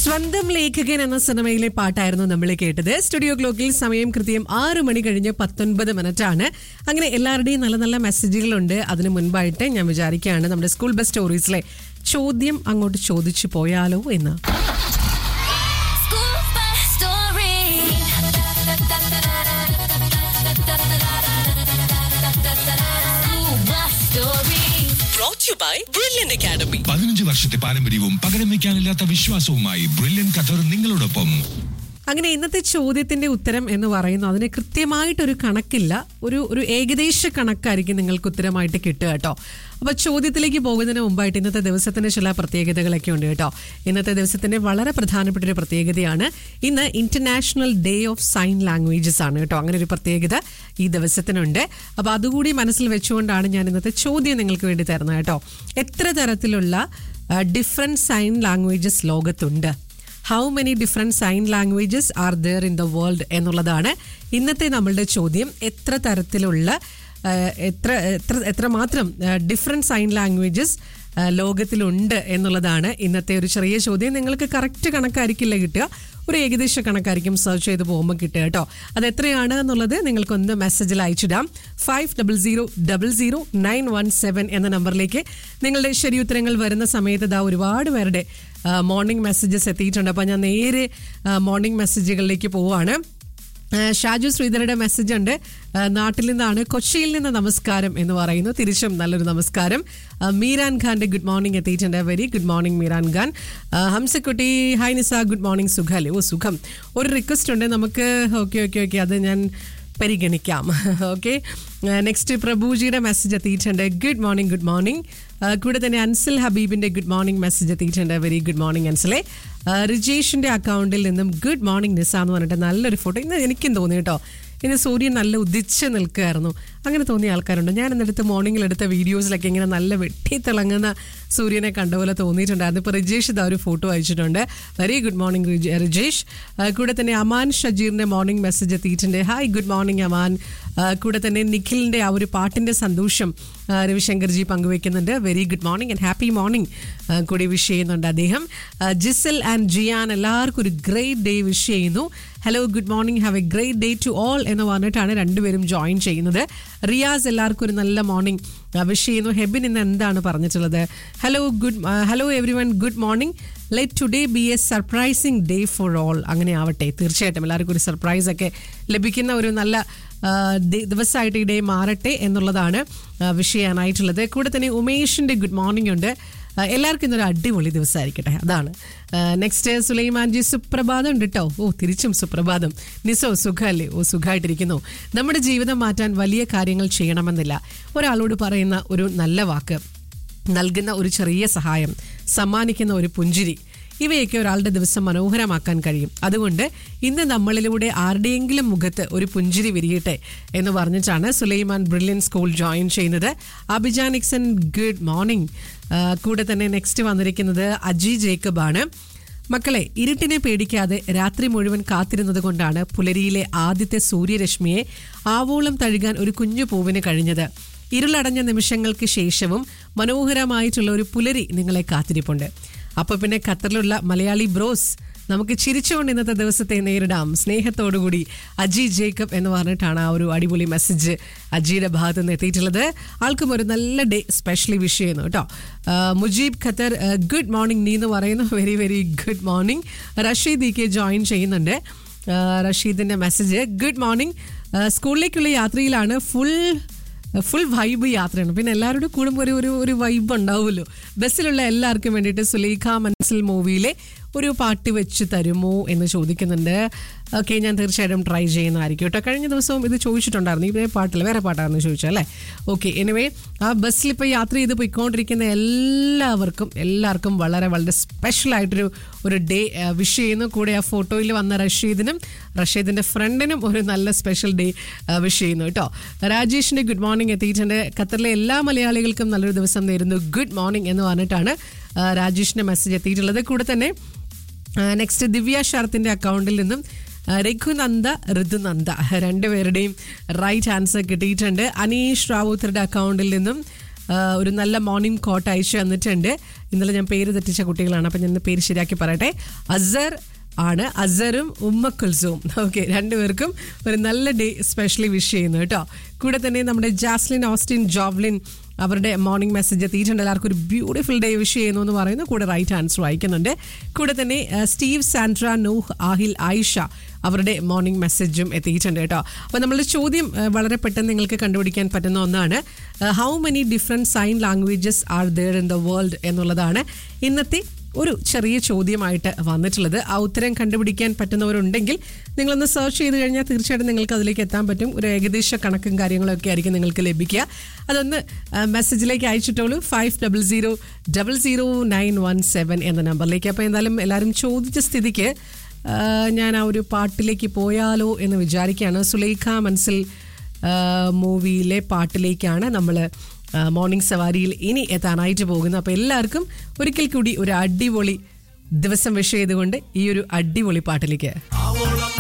സ്വന്തം ലേഖകൻ എന്ന സിനിമയിലെ പാട്ടായിരുന്നു നമ്മൾ കേട്ടത് സ്റ്റുഡിയോ ക്ലോക്കിൽ സമയം കൃത്യം ആറ് മണി കഴിഞ്ഞ് പത്തൊൻപത് മിനിറ്റ് ആണ് അങ്ങനെ എല്ലാവരുടെയും നല്ല നല്ല മെസ്സേജുകളുണ്ട് അതിന് മുൻപായിട്ട് ഞാൻ വിചാരിക്കുകയാണ് നമ്മുടെ സ്കൂൾ ബസ് സ്റ്റോറീസിലെ ചോദ്യം അങ്ങോട്ട് ചോദിച്ചു പോയാലോ എന്ന് School bus story. School bus story. brought you by Brilliant Academy. പതിനഞ്ച് വർഷത്തെ പാരമ്പര്യവും പകരം വയ്ക്കാനില്ലാത്ത വിശ്വാസവുമായി ബ്രില്യൻ ഖത്തർ നിങ്ങളോടൊപ്പം അങ്ങനെ ഇന്നത്തെ ചോദ്യത്തിന്റെ ഉത്തരം എന്ന് പറയുന്നു അതിന് കൃത്യമായിട്ടൊരു കണക്കില്ല ഒരു ഒരു ഏകദേശ കണക്കായിരിക്കും നിങ്ങൾക്ക് ഉത്തരമായിട്ട് കിട്ടുക കേട്ടോ അപ്പൊ ചോദ്യത്തിലേക്ക് പോകുന്നതിന് മുമ്പായിട്ട് ഇന്നത്തെ ദിവസത്തിന്റെ ചില പ്രത്യേകതകളൊക്കെ ഉണ്ട് കേട്ടോ ഇന്നത്തെ ദിവസത്തിന്റെ വളരെ പ്രധാനപ്പെട്ട ഒരു പ്രത്യേകതയാണ് ഇന്ന് international day of sign languages ആണ് കേട്ടോ അങ്ങനെ ഒരു പ്രത്യേകത ഈ ദിവസത്തിനുണ്ട് അപ്പൊ അതുകൂടി മനസ്സിൽ വെച്ചുകൊണ്ടാണ് ഞാൻ ഇന്നത്തെ ചോദ്യം നിങ്ങൾക്ക് വേണ്ടി തരുന്നത് കേട്ടോ എത്ര തരത്തിലുള്ള ഡിഫറെന്റ് സൈൻ ലാംഗ്വേജസ് ലോകത്തുണ്ട് how many different sign languages are there in the world എന്നുള്ളതാണ് ഇന്നത്തെ നമ്മളുടെ ചോദ്യം എത്ര തരത്തിലുള്ള ആ, എത്ര എത്ര എത്രമാത്രം ഡിഫറെൻറ്റ് സൈൻ ലാംഗ്വേജസ് ലോകത്തിലുണ്ട് എന്നുള്ളതാണ് ഇന്നത്തെ ഒരു ചെറിയ ചോദ്യം നിങ്ങൾക്ക് കറക്റ്റ് കണക്കായിരിക്കില്ല കിട്ടുക ഒരു ഏകദേശ കണക്കായിരിക്കും സെർച്ച് ചെയ്ത് പോകുമ്പോൾ കിട്ടുക കേട്ടോ അത് എത്രയാണ് എന്നുള്ളത് നിങ്ങൾക്കൊന്ന് മെസ്സേജിൽ അയച്ചിടാം five double zero double zero nine one seven എന്ന നമ്പറിലേക്ക് നിങ്ങളുടെ ശരി ഉത്തരങ്ങൾ വരുന്ന സമയത്ത് ഇതാ ഒരുപാട് പേരുടെ മോർണിംഗ് മെസ്സേജസ് എത്തിയിട്ടുണ്ട് അപ്പോൾ ഞാൻ നേരെ മോർണിംഗ് മെസ്സേജുകളിലേക്ക് പോവാണ് ആ, ഷാജു ശ്രീധരയുടെ മെസ്സേജ് ഉണ്ട് ആ, നാട്ടിൽ നിന്നാണ് കൊച്ചിയിൽ നിന്ന് നമസ്കാരം എന്ന് പറയുന്നു തിരിച്ചും നല്ലൊരു നമസ്കാരം ആ, മീരാൻ ഖാന്റെ ഗുഡ് മോർണിംഗ് എത്തിയിട്ടുണ്ട് very good morning Meeran Khan ആ, Hamsakutty hi Nisa good morning സുഖല്ലേ ഓ സുഖം ഒരു റിക്വസ്റ്റ് ഉണ്ട് നമുക്ക് ഓക്കെ ഓക്കെ ഓക്കെ അത് ഞാൻ പരിഗണിക്കാം ഓക്കെ നെക്സ്റ്റ് പ്രഭുജിയുടെ മെസ്സേജ് എത്തിയിട്ടുണ്ട് ഗുഡ് മോർണിംഗ് ഗുഡ് മോർണിംഗ് കൂടെ തന്നെ അൻസൽ ഹബീബിന്റെ ഗുഡ് മോർണിംഗ് മെസ്സേജ് എത്തിയിട്ടുണ്ട് വെരി ഗുഡ് മോർണിംഗ് അൻസലെ ആ, റിജേഷിന്റെ അക്കൗണ്ടിൽ നിന്നും ഗുഡ് മോർണിംഗ് നിസ എന്ന് പറഞ്ഞിട്ട് നല്ലൊരു ഫോട്ടോ ഇന്ന് എനിക്കും തോന്നി കേട്ടോ ഇന്ന് സൂര്യൻ നല്ല ഉദിച്ച് നിൽക്കുകയായിരുന്നു അങ്ങനെ തോന്നിയ ആൾക്കാരുണ്ട് ഞാൻ എന്നിടത്ത് മോർണിംഗിൽ എടുത്ത വീഡിയോസിലൊക്കെ ഇങ്ങനെ നല്ല വെട്ടി തിളങ്ങുന്ന സൂര്യനെ കണ്ട പോലെ തോന്നിയിട്ടുണ്ടായിരുന്നു ഇപ്പോൾ റിജേഷ് ഇതാ ഒരു ഫോട്ടോ അയച്ചിട്ടുണ്ട് വെരി ഗുഡ് മോർണിംഗ് റിജ- റിജേഷ് ആ, കൂടെ തന്നെ അമാൻ ഷജീറിന്റെ മോർണിംഗ് മെസ്സേജ് എത്തിയിട്ടുണ്ട് ഹായ് ഗുഡ് മോർണിംഗ് അമാൻ ആ, കൂടെ തന്നെ നിഖിലിന്റെ ആ ഒരു പാട്ടിന്റെ സന്തോഷം ആ, രവിശങ്കർജി പങ്കുവെക്കുന്നുണ്ട് very good morning and happy morning കൂടി വിഷ് ചെയ്യുന്നുണ്ട് അദ്ദേഹം ആ, ജിസൽ ആൻഡ് ജിയാൻ എല്ലാവർക്കും ഒരു ഗ്രേറ്റ് ഡേ വിഷ് ചെയ്യുന്നു hello good morning have a great day to all എന്ന് പറഞ്ഞിട്ടാണ് രണ്ടുപേരും ജോയിൻ ചെയ്യുന്നത് റിയാസ് എല്ലാവർക്കും ഒരു നല്ല മോർണിംഗ് വിഷ് ചെയ്യുന്നു ഹെബിൻ ഇന്ന് എന്താണ് പറഞ്ഞിട്ടുള്ളത് hello good hello everyone good morning let today be a surprising day for all അങ്ങനെ ആവട്ടെ തീർച്ചയായിട്ടും എല്ലാവർക്കും ഒരു സർപ്രൈസ് ഒക്കെ ലഭിക്കുന്ന ഒരു നല്ല ആ, ദി- ദിവസമായിട്ട് ഈ ഡേ മാറട്ടെ എന്നുള്ളതാണ് വിഷ് ചെയ്യാനായിട്ടുള്ളത് കൂടെ തന്നെ ഉമേഷിന്റെ ഗുഡ് മോർണിംഗ് ഉണ്ട് ആ, എല്ലാവർക്കും ഇന്നൊരു അടിപൊളി ദിവസമായിരിക്കട്ടെ അതാണ് നെക്സ്റ്റ് സുലൈമാൻജി സുപ്രഭാതം ഉണ്ട് കേട്ടോ ഓ തിരിച്ചും സുപ്രഭാതം നിസോ സുഖമല്ലേ ഓ സുഖമായിട്ടിരിക്കുന്നു നമ്മുടെ ജീവിതം മാറ്റാൻ വലിയ കാര്യങ്ങൾ ചെയ്യണമെന്നില്ല ഒരാളോട് പറയുന്ന ഒരു നല്ല വാക്ക് നൽകുന്ന ഒരു ചെറിയ സഹായം സമ്മാനിക്കുന്ന ഒരു പുഞ്ചിരി ഇവയൊക്കെ ഒരാളുടെ ദിവസം മനോഹരമാക്കാൻ കഴിയും അതുകൊണ്ട് ഇന്ന് നമ്മളിലൂടെ ആരുടെയെങ്കിലും മുഖത്ത് ഒരു പുഞ്ചിരി വിരിയട്ടെ എന്ന് പറഞ്ഞിട്ടാണ് സുലൈമാൻ ബ്രില്യൻ സ്കൂൾ ജോയിൻ ചെയ്യുന്നത് അഭിജാനിക്സൺ ഗുഡ് മോർണിംഗ് കൂടെ തന്നെ നെക്സ്റ്റ് വന്നിരിക്കുന്നത് അജി ജേക്കബ് ആണ് മക്കളെ ഇരുട്ടിനെ പേടിക്കാതെ രാത്രി മുഴുവൻ കാത്തിരുന്നത് കൊണ്ടാണ് പുലരിയിലെ ആദ്യത്തെ സൂര്യരശ്മിയെ ആവോളം തഴുകാൻ ഒരു കുഞ്ഞു പൂവിന് കഴിഞ്ഞത് ഇരുളടഞ്ഞ നിമിഷങ്ങൾക്ക് ശേഷവും മനോഹരമായിട്ടുള്ള ഒരു പുലരി നിങ്ങളെ കാത്തിരിപ്പുണ്ട് അപ്പൊ പിന്നെ ഖത്തറിലുള്ള മലയാളി ബ്രോസ് നമുക്ക് ചിരിച്ചുകൊണ്ട് ഇന്നത്തെ ദിവസത്തെ നേരിടാം സ്നേഹത്തോടുകൂടി അജി ജേക്കബ് എന്ന് പറഞ്ഞിട്ടാണ് ആ ഒരു അടിപൊളി മെസ്സേജ് അജിയുടെ ഭാഗത്ത് നിന്ന് എത്തിയിട്ടുള്ളത് ആൾക്കും ഒരു നല്ല ഡേ സ്പെഷ്യലി വിഷ് ചെയ്യുന്നു കേട്ടോ ആ, മുജീബ് ഖത്തർ ഗുഡ് മോർണിംഗ് നീ എന്ന് പറയുന്നു very very good morning Rasheed E K join ചെയ്യുന്നുണ്ട് ആ, റഷീദിന്റെ മെസ്സേജ് ഗുഡ് മോർണിംഗ് സ്കൂളിലേക്കുള്ള യാത്രയിലാണ് ഫുൾ ഫുൾ വൈബ് യാത്രയാണ് പിന്നെ എല്ലാവരോടും കൂടുമ്പോൾ ഒരു ഒരു ഒരു വൈബ് ഉണ്ടാവുമല്ലോ ബസ്സിലുള്ള എല്ലാവർക്കും വേണ്ടിയിട്ട് സുലേഖ മനസ്സിൽ മൂവിയിലെ ഒരു പാട്ട് വെച്ച് തരുമോ എന്ന് ചോദിക്കുന്നുണ്ട് ഓക്കെ ഞാൻ തീർച്ചയായിട്ടും ട്രൈ ചെയ്യുന്നതായിരിക്കും കേട്ടോ കഴിഞ്ഞ ദിവസവും ഇത് ചോദിച്ചിട്ടുണ്ടായിരുന്നു ഇതേ പാട്ടിൽ വേറെ പാട്ടായിരുന്നു ചോദിച്ചത് അല്ലേ ഓക്കെ എനിവേ ആ ബസ്സിൽ ഇപ്പോൾ യാത്ര ചെയ്ത് പോയിക്കൊണ്ടിരിക്കുന്ന എല്ലാവർക്കും എല്ലാവർക്കും വളരെ വളരെ സ്പെഷ്യൽ ആയിട്ടൊരു ഒരു ഡേ വിഷ് ചെയ്യുന്നു കൂടെ ആ ഫോട്ടോയിൽ വന്ന റഷീദിനും റഷീദിന്റെ ഫ്രണ്ടിനും ഒരു നല്ല സ്പെഷ്യൽ ഡേ വിഷ് ചെയ്യുന്നു കേട്ടോ രാജേഷിന്റെ ഗുഡ് മോർണിംഗ് എത്തിയിട്ടുണ്ട് ഖത്തറിലെ എല്ലാ മലയാളികൾക്കും നല്ലൊരു ദിവസം നേരുന്നു ഗുഡ് മോർണിംഗ് എന്ന് പറഞ്ഞിട്ടാണ് ആ, രാജേഷിന്റെ മെസ്സേജ് എത്തിയിട്ടുള്ളത് കൂടെ തന്നെ നെക്സ്റ്റ് ദിവ്യ ശരത്തിന്റെ അക്കൗണ്ടിൽ നിന്നും ആ, രഘുനന്ദ ഋതുനന്ദ രണ്ടുപേരുടെയും റൈറ്റ് ആൻസർ കിട്ടിയിട്ടുണ്ട് അനീഷ് റാവുത്തറുടെ അക്കൗണ്ടിൽ നിന്നും ആ, ഒരു നല്ല മോർണിംഗ് കോട്ട് അയച്ചു തന്നിട്ടുണ്ട് ഇന്നലെ ഞാൻ പേര് തെറ്റിച്ച കുട്ടികളാണ് അപ്പം ഞാൻ ഇന്ന് പേര് ശരിയാക്കി പറയട്ടെ അസർ ആണ് അസറും ഉമ്മ കുൽസും ഓക്കെ രണ്ടുപേർക്കും ഒരു നല്ല ഡേ സ്പെഷ്യലി വിഷ് ചെയ്യുന്നു കേട്ടോ കൂടെ തന്നെ നമ്മുടെ ജാസ്ലിൻ ഓസ്റ്റിൻ ജോവ്ലിൻ അവരുടെ മോർണിംഗ് മെസ്സേജ് എത്തിയിട്ടുണ്ട് എല്ലാവർക്കും ഒരു ബ്യൂട്ടിഫുൾ ഡേ വിഷ് ചെയ്യുന്നു എന്ന് പറയുന്നു കൂടെ റൈറ്റ് ആൻസർ വായിക്കുന്നുണ്ട് കൂടെ തന്നെ ആ, സ്റ്റീവ് സാൻഡ്ര നൂഹ് ആഹിൽ ആയിഷ അവരുടെ മോർണിംഗ് മെസ്സേജും എത്തിയിട്ടുണ്ട് കേട്ടോ അപ്പോൾ നമ്മളുടെ ചോദ്യം ആ, വളരെ പെട്ടെന്ന് നിങ്ങൾക്ക് കണ്ടുപിടിക്കാൻ പറ്റുന്ന ഒന്നാണ് how many different sign languages are there in the world എന്നുള്ളതാണ് ഇന്നത്തെ ഒരു ചെറിയ ചോദ്യമായിട്ട് വന്നിട്ടുള്ളത് ആ ഉത്തരം കണ്ടുപിടിക്കാൻ പറ്റുന്നവരുണ്ടെങ്കിൽ നിങ്ങളൊന്ന് സെർച്ച് ചെയ്ത് കഴിഞ്ഞാൽ തീർച്ചയായിട്ടും നിങ്ങൾക്ക് അതിലേക്ക് എത്താൻ പറ്റും ഒരു ഏകദേശ കണക്കും കാര്യങ്ങളൊക്കെ ആയിരിക്കും നിങ്ങൾക്ക് ലഭിക്കുക അതൊന്ന് ആ, മെസ്സേജിലേക്ക് അയച്ചിട്ടുള്ളൂ five double zero double zero nine one seven എന്ന നമ്പറിലേക്ക് അപ്പോൾ എന്തായാലും എല്ലാവരും ചോദിച്ച സ്ഥിതിക്ക് ആ, ഞാൻ ആ ഒരു പാട്ടിലേക്ക് പോയാലോ എന്ന് വിചാരിക്കുകയാണ് സുലൈഖ മനസ്സിൽ മൂവിയിലെ പാട്ടിലേക്കാണ് നമ്മൾ മോർണിംഗ് സവാരിയിൽ ഇനി എത്താനായിട്ട് പോകുന്നത് അപ്പോൾ എല്ലാവർക്കും ഒരിക്കൽ കൂടി ഒരു അടിപൊളി ദിവസം വിഷ് ചെയ്തുകൊണ്ട് ഈ ഒരു അടിപൊളി പാട്ടിലേക്ക് ആവോളം